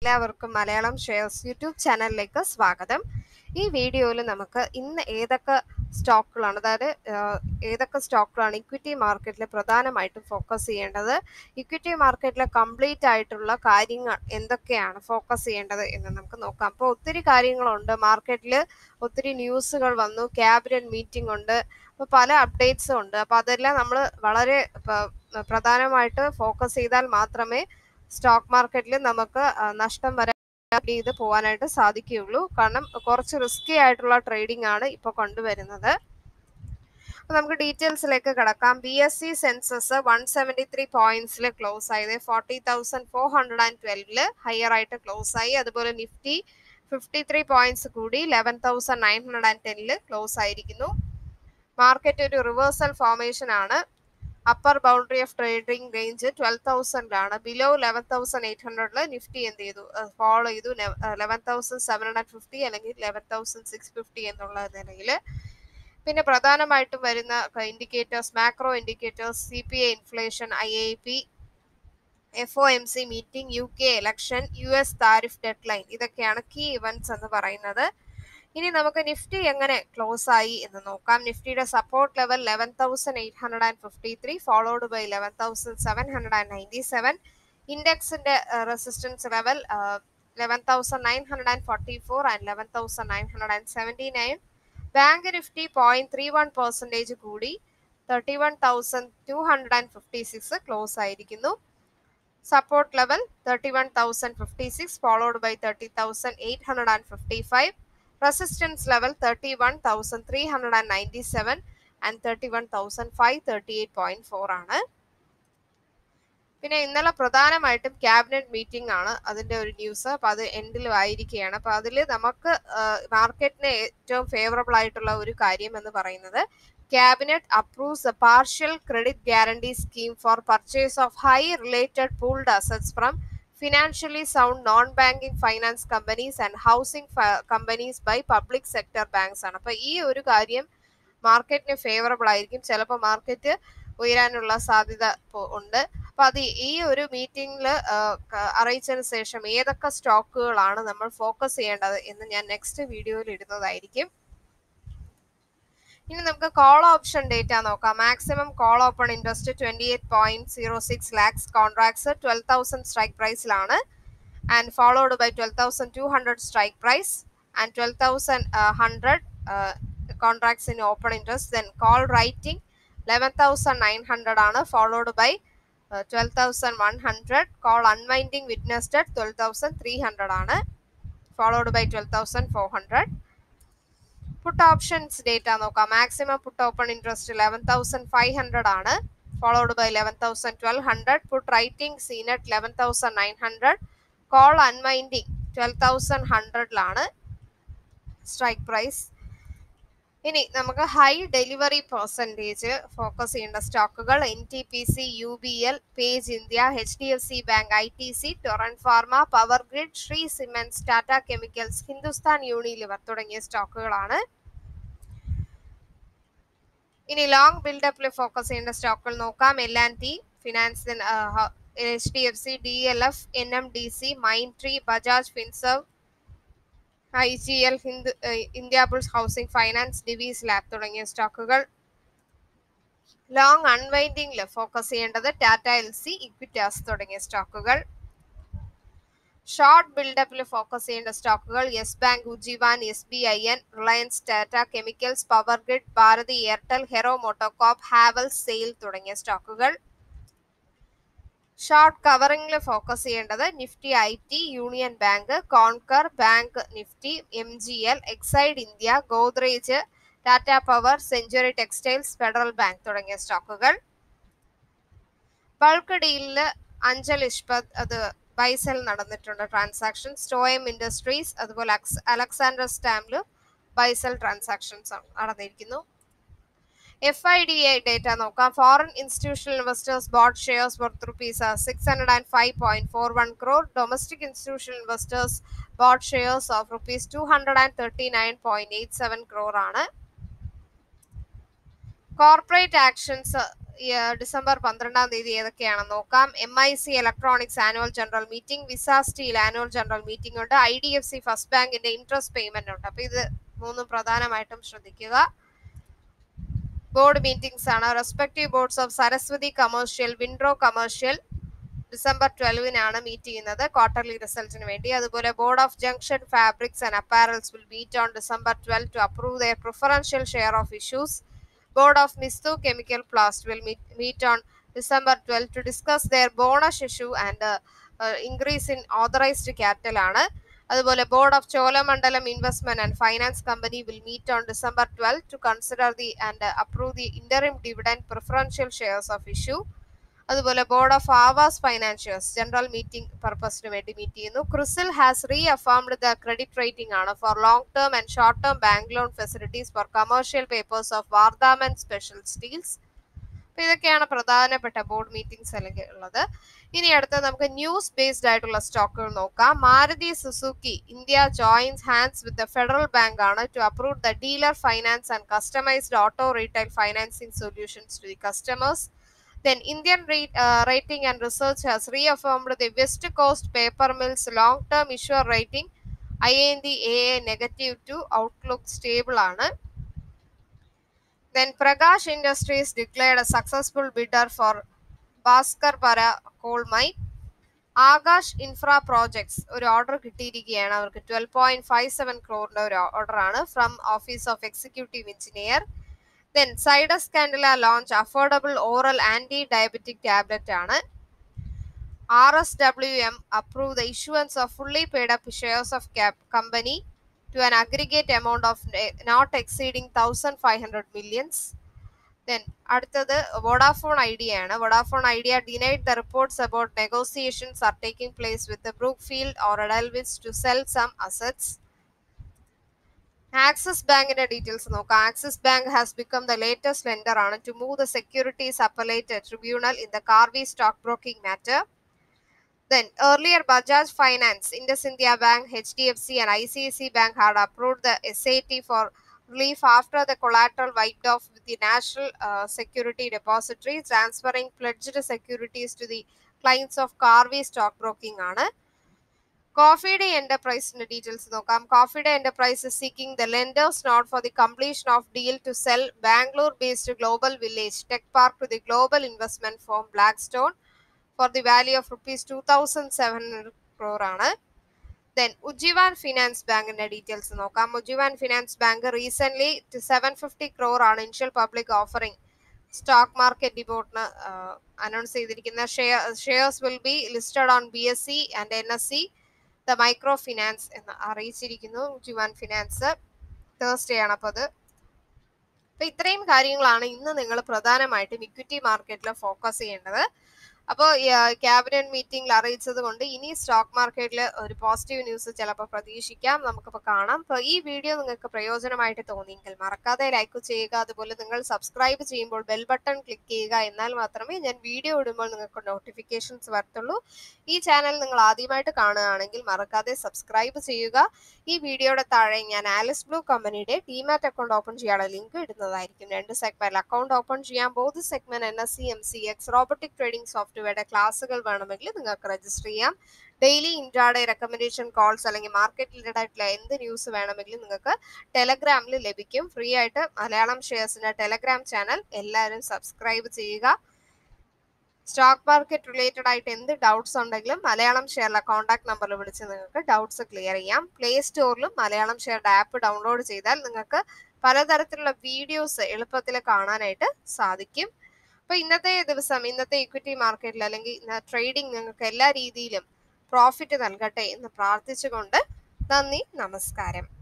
എല്ലാവർക്കും Malayalam shares YouTube ചാനലിലേക്ക് സ്വാഗതം ഈ വീഡിയോയിൽ നമുക്ക് ഇന്ന് ഏതൊക്കെ സ്റ്റോക്കുകളാണ് അതായത് ആഹ്, ഏതൊക്കെ സ്റ്റോക്കുകളാണ് ഇക്വിറ്റി മാർക്കറ്റിൽ പ്രധാനമായിട്ടും ഫോക്കസ് ചെയ്യേണ്ടത് ഇക്വിറ്റി മാർക്കറ്റിലെ കംപ്ലീറ്റ് ആയിട്ടുള്ള കാര്യങ്ങൾ എന്തൊക്കെയാണ് ഫോക്കസ് ചെയ്യേണ്ടത് എന്ന് നമുക്ക് നോക്കാം അപ്പോൾ ഒത്തിരി കാര്യങ്ങളുണ്ട് മാർക്കറ്റിൽ ഒത്തിരി ന്യൂസുകൾ വന്നു ക്യാബിനറ്റ് മീറ്റിംഗ് ഉണ്ട് അപ്പോൾ പല അപ്ഡേറ്റ്സും ഉണ്ട് അപ്പോൾ അതെല്ലാം നമ്മൾ വളരെ പ- പ്രധാനമായിട്ട് ഫോക്കസ് ചെയ്താൽ മാത്രമേ സ്റ്റോക്ക് മാർക്കറ്റിൽ നമുക്ക് ആ, നഷ്ടം വരാൻ ചെയ്ത് പോകാനായിട്ട് സാധിക്കുകയുള്ളൂ കാരണം കുറച്ച് റിസ്കി ആയിട്ടുള്ള ട്രേഡിംഗ് ആണ് ഇപ്പോൾ കൊണ്ടുവരുന്നത് അപ്പൊ നമുക്ക് ഡീറ്റെയിൽസിലേക്ക് കിടക്കാം B S E Sensex one seventy three പോയിന്റ്സിൽ ക്ലോസ് ആയത് forty thousand four hundred and ട്വൽവില് ഹയർ ആയിട്ട് ക്ലോസ് ആയി അതുപോലെ നിഫ്റ്റി ഫിഫ്റ്റി ത്രീ പോയിന്റ്സ് കൂടി eleven thousand nine hundred and ടെന്നില് ക്ലോസ് ആയിരിക്കുന്നു മാർക്കറ്റ് ഒരു റിവേഴ്സൽ ഫോർമേഷൻ ആണ് upper boundary of trading range twelve തൗസൻഡിലാണ് ബിലോ ലെവൻ തൗസൻഡ് എയ്റ്റ് ഹൺഡ്രഡിൽ നിഫ്റ്റി എന്ത് ചെയ്തു ഫോളോ ചെയ്തു eleven thousand seven hundred fifty അല്ലെങ്കിൽ ലെവൻ തൗസൻഡ് സിക്സ് ഫിഫ്റ്റി എന്നുള്ള നിലയിൽ പിന്നെ പ്രധാനമായിട്ടും വരുന്ന indicators macro indicators C P I inflation I I P F O M C meeting U K election U S tariff deadline ഇതൊക്കെയാണ് key events എന്ന് പറയുന്നത് ഇനി നമുക്ക് നിഫ്റ്റി എങ്ങനെ ക്ലോസ് ആയി എന്ന് നോക്കാം നിഫ്റ്റിയുടെ support level eleven thousand eight hundred and fifty three followed by eleven thousand seven hundred and ninety seven ഇൻഡെക്സിന്റെ resistance level eleven thousand nine hundred and forty four and eleven thousand nine hundred and seventy nine bank Nifty point three one percentage കൂടി thirty one thousand two hundred and fifty six close ആയിരിക്കുന്നു support level thirty one thousand fifty six followed by thirty thousand eight hundred and fifty five resistance level thirty one thousand three hundred and ninety seven and thirty one thousand five thirty eight point four ആണ് പിന്നെ ഇന്നലെ പ്രധാനമായിട്ടും cabinet meeting ആണ് അതിന്റെ ഒരു news അപ്പൊ അത് എൻഡിലും ആയിരിക്കുകയാണ് അപ്പൊ അതിൽ നമുക്ക് മാർക്കറ്റിന് ഏറ്റവും ഫേവറബിൾ ആയിട്ടുള്ള ഒരു കാര്യം എന്ന് പറയുന്നത് cabinet approves a partial credit guarantee scheme for purchase of high related pooled assets from financially sound non banking finance companies and housing companies by public sector banks ആണ് അപ്പൊ ഈ ഒരു കാര്യം മാർക്കറ്റിന് ഫേവറബിൾ ആയിരിക്കും ചിലപ്പോൾ മാർക്കറ്റ് ഉയരാനുള്ള സാധ്യത പോ- ഉണ്ട് അപ്പൊ അത് ഈ ഒരു മീറ്റിംഗിൽ അറിയിച്ചതിന് ശേഷം ഏതൊക്കെ സ്റ്റോക്കുകളാണ് നമ്മൾ ഫോക്കസ് ചെയ്യേണ്ടത് എന്ന് ഞാൻ നെക്സ്റ്റ് വീഡിയോയിൽ ഇടുന്നതായിരിക്കും ഇനി നമുക്ക് കോൾ ഓപ്ഷൻ ഡേറ്റ നോക്കാം maximum call open interest twenty eight point zero six lakhs contracts twelve thousand strike പ്രൈസിലാണ് and followed by twelve thousand two hundred strike price and twelve thousand hundred contracts in open interest then call writing eleven thousand nine hundred ആണ് followed by twelve thousand one hundred call unwinding witnessed twelve thousand three hundred ആണ് followed by twelve thousand four hundred put options data നോക്കാം maximum put open interest eleven thousand five hundred ആണ് followed by eleven thousand twelve hundred put writing seen at eleven thousand nine hundred call unwinding twelve thousand ഹൺഡ്രഡിലാണ് strike price ഇനി നമുക്ക് high delivery percentage focus ചെയ്യേണ്ട സ്റ്റോക്കുകൾ N T P C U B L Page India H D F C bank I T C Torrent pharma power grid Shree cements Tata chemicals Hindustan Unilever തുടങ്ങിയ സ്റ്റോക്കുകളാണ് ഇനി long ബിൽഡപ്പിൽ focus ചെയ്യേണ്ട സ്റ്റോക്കുകൾ നോക്കാം L and T finance H D F C D L F N M D C Mindtree Bajaj Finserv I G L ഹിന്ദു Indiabulls housing finance Divi's lab തുടങ്ങിയ സ്റ്റോക്കുകൾ long അൺവൈൻഡിംഗിൽ focus ചെയ്യേണ്ടത് ടാറ്റ എൽ സി ഇക്വിറ്റാസ് തുടങ്ങിയ സ്റ്റോക്കുകൾ short ബിൽഡപ്പിൽ focus ചെയ്യേണ്ട സ്റ്റോക്കുകൾ Yes bank Ujjivan S B I N Reliance Tata chemicals power grid Bharti Airtel Hero MotoCorp Havells SAIL തുടങ്ങിയ സ്റ്റോക്കുകൾ ഷോർട്ട് കവറിംഗിൽ ഫോക്കസ് ചെയ്യേണ്ടത് Nifty I T Union bank Concor bank Nifty M G L Exide India Godrej Tata power century textiles federal bank തുടങ്ങിയ സ്റ്റോക്കുകൾ bulk ഡീലിൽ Anchal ഇഷ്പത് അത് ബൈസെൽ നടന്നിട്ടുണ്ട് transaction സ്റ്റോയം industries അതുപോലെ അക്സ് അലക്സാണ്ടർ സ്റ്റാമിലും ബൈസെൽ ട്രാൻസാക്ഷൻസ് നടന്നിരിക്കുന്നു F I D A data നോക്കാം foreign institutional investors bought shares worth rupees six hundred and five point four one crore domestic institutional investors bought shares of rupees two hundred and thirty nine point eight seven crore ആണ് corporate actions ഈ, ആ, December പന്ത്രണ്ടാം തീയതി ഏതൊക്കെയാണെന്ന് നോക്കാം M I C electronics annual general meeting Visa steel annual general meeting ഉണ്ട് I D F C first ബാങ്കിന്റെ interest payment ഉണ്ട് അപ്പൊ ഇത് മൂന്നും പ്രധാനമായിട്ടും ശ്രദ്ധിക്കുക ബോർഡ് മീറ്റിംഗ്സ് ആണ് respective boards of Saraswati commercial വിൻഡ്രോ കമേഴ്ഷ്യൽ ഡിസംബർ ട്വൽവിനാണ് മീറ്റ് ചെയ്യുന്നത് ക്വാർട്ടർലി റിസൾട്ടിന് വേണ്ടി അതുപോലെ board of junction fabrics and apparels will meet on December twelve to approve their preferential share of issues board of മിസ്തു chemical plast will meet on December twelve to discuss their bonus issue and increase in authorised capital ആണ് അതുപോലെ board of Cholamandalam investment and finance company will meet on December twelve to consider the and approve the interim dividend preferential shares of issue അതുപോലെ board of Aavas financials general meeting പർപ്പസിന് വേണ്ടി meet ചെയ്യുന്നു CRISIL has reaffirmed the credit rating ആണ് for long term and short term bank loan facilities for commercial papers of Vardhman special steels അപ്പൊ ഇതൊക്കെയാണ് പ്രധാനപ്പെട്ട board meetings അല്ലെങ്കിൽ ഉള്ളത് ഇനി അടുത്ത നമുക്ക് ന്യൂസ് ബേസ്ഡ് ആയിട്ടുള്ള സ്റ്റോക്കുകൾ നോക്കാം Maruti Suzuki India joins hands with the federal bank ആണ് to approve the dealer finance and customised auto retail financing solutions to the customers Then Indian Re- uh, Rating and Research has reaffirmed the West Coast Paper Mill's long-term issuer rating IND AA negative to outlook stable ആണ് Then Prakash Industries declared a successful bidder for Bhaskar Para coal mine. Akash infra projects ഒരു order കിട്ടിയിരിക്കുകയാണ് അവർക്ക് twelve point five seven ക്രോറിന്റെ ഒരു order ആണ് from office of executive engineer then Zydus Cadila launch affordable oral anti diabetic tablet ആണ് R S W M approve the issuance of fully paid up shares of company to an aggregate amount of not exceeding thousand five hundred millions then അടുത്തത് Vodafone Idea ആണ് Vodafone Idea denied the reports about negotiations are taking place with Brookfield or Edelweiss to sell some assets Axis ബാങ്കിന്റെ details നോക്കാം Axis bank has become the latest lender ആണ് to move the securities appellate tribunal in the Karvy stock broking matter Then earlier Bajaj Finance, Indus India Bank, HDFC and ICICI Bank had approved the SAT for relief after the collateral wiped off with the National uh, Security Depository, transferring pledged securities to the clients of Carvey Stockbroking ആണ് കോഫിയുടെ എന്റർപ്രൈസിന്റെ details നോക്കാം കോഫിയുടെ enterprise seeking the lenders nod for the completion of deal to sell Bangalore based global village tech park to the global investment firm Blackstone for the value of rupees two thousand seven hundred crore ആണ് then Ujjivan finance ബാങ്കിന്റെ details നോക്കാം Ujjivan finance bank recent seven fifty crore ആണ് initial public offering stock market ഡിബോട്ടിന് announce ചെയ്തിരിക്കുന്ന shares will be listed on B S C and N S C the micro finance എന്ന് അറിയിച്ചിരിക്കുന്നു ഉജ്ജീവാൻ finance Thursday ആണ് അപ്പോൾ അത് അപ്പൊ ഇത്രയും കാര്യങ്ങളാണ് ഇന്ന് നിങ്ങൾ പ്രധാനമായിട്ടും ഇക്വിറ്റി മാർക്കറ്റിൽ ഫോക്കസ് ചെയ്യേണ്ടത് അപ്പോൾ ക്യാബിനറ്റ് മീറ്റിംഗിൽ അറിയിച്ചത് കൊണ്ട് ഇനി സ്റ്റോക്ക് മാർക്കറ്റിൽ ഒരു പോസിറ്റീവ് ന്യൂസ് ചിലപ്പോൾ പ്രതീക്ഷിക്കാം നമുക്കിപ്പോൾ കാണാം അപ്പോൾ ഈ വീഡിയോ നിങ്ങൾക്ക് പ്രയോജനമായിട്ട് തോന്നിയെങ്കിൽ മറക്കാതെ ലൈക്ക് ചെയ്യുക അതുപോലെ നിങ്ങൾ സബ്സ്ക്രൈബ് ചെയ്യുമ്പോൾ ബെൽ ബട്ടൺ ക്ലിക്ക് ചെയ്യുക എന്നാൽ മാത്രമേ ഞാൻ വീഡിയോ ഇടുമ്പോൾ നിങ്ങൾക്ക് നോട്ടിഫിക്കേഷൻസ് വരത്തുള്ളൂ ഈ ചാനൽ നിങ്ങൾ ആദ്യമായിട്ട് കാണുകയാണെങ്കിൽ മറക്കാതെ സബ്സ്ക്രൈബ് ചെയ്യുക ഈ വീഡിയോയുടെ താഴെ ഞാൻ ആലിസ് ബ്ലൂ കമ്പനിയുടെ ഡിമാറ്റ് അക്കൗണ്ട് ഓപ്പൺ ചെയ്യാനുള്ള ലിങ്ക് ഇടുന്നതായിരിക്കും രണ്ട് സെഗ്മെന്റിൽ അക്കൗണ്ട് ഓപ്പൺ ചെയ്യാൻ ബോധ segment N S C M C X robotic trading സോഫ്റ്റ്വെയറുടെ ക്ലാസ്സുകൾ വേണമെങ്കിൽ നിങ്ങൾക്ക് രജിസ്റ്റർ ചെയ്യാം ഡെയിലി ഇൻട്രാഡേ റെക്കമെൻഡേഷൻ കോൾസ് അല്ലെങ്കിൽ മാർക്കറ്റ് റിലേറ്റഡ് ആയിട്ടുള്ള എന്ത് ന്യൂസ് വേണമെങ്കിലും നിങ്ങൾക്ക് ടെലഗ്രാമിൽ ലഭിക്കും ഫ്രീ ആയിട്ട് മലയാളം ഷെയർസിന്റെ ടെലഗ്രാം ചാനൽ എല്ലാവരും സബ്സ്ക്രൈബ് ചെയ്യുക സ്റ്റോക്ക് മാർക്കറ്റ് റിലേറ്റഡ് ആയിട്ട് എന്ത് ഡൗട്ട്സ് ഉണ്ടെങ്കിലും മലയാളം ഷെയറിലെ കോൺടാക്ട് നമ്പറിൽ വിളിച്ച് നിങ്ങൾക്ക് ഡൗട്ട്സ് ക്ലിയർ ചെയ്യാം പ്ലേ സ്റ്റോറിലും മലയാളം ഷെയറുടെ ആപ്പ് ഡൗൺലോഡ് ചെയ്താൽ നിങ്ങൾക്ക് പലതരത്തിലുള്ള വീഡിയോസ് എളുപ്പത്തിൽ കാണാനായിട്ട് സാധിക്കും അപ്പൊ ഇന്നത്തെ ദിവസം ഇന്നത്തെ ഇക്വിറ്റി മാർക്കറ്റിൽ അല്ലെങ്കിൽ ട്രേഡിംഗ് നിങ്ങൾക്ക് എല്ലാ രീതിയിലും പ്രോഫിറ്റ് നൽകട്ടെ എന്ന് പ്രാർത്ഥിച്ചുകൊണ്ട് നന്ദി നമസ്കാരം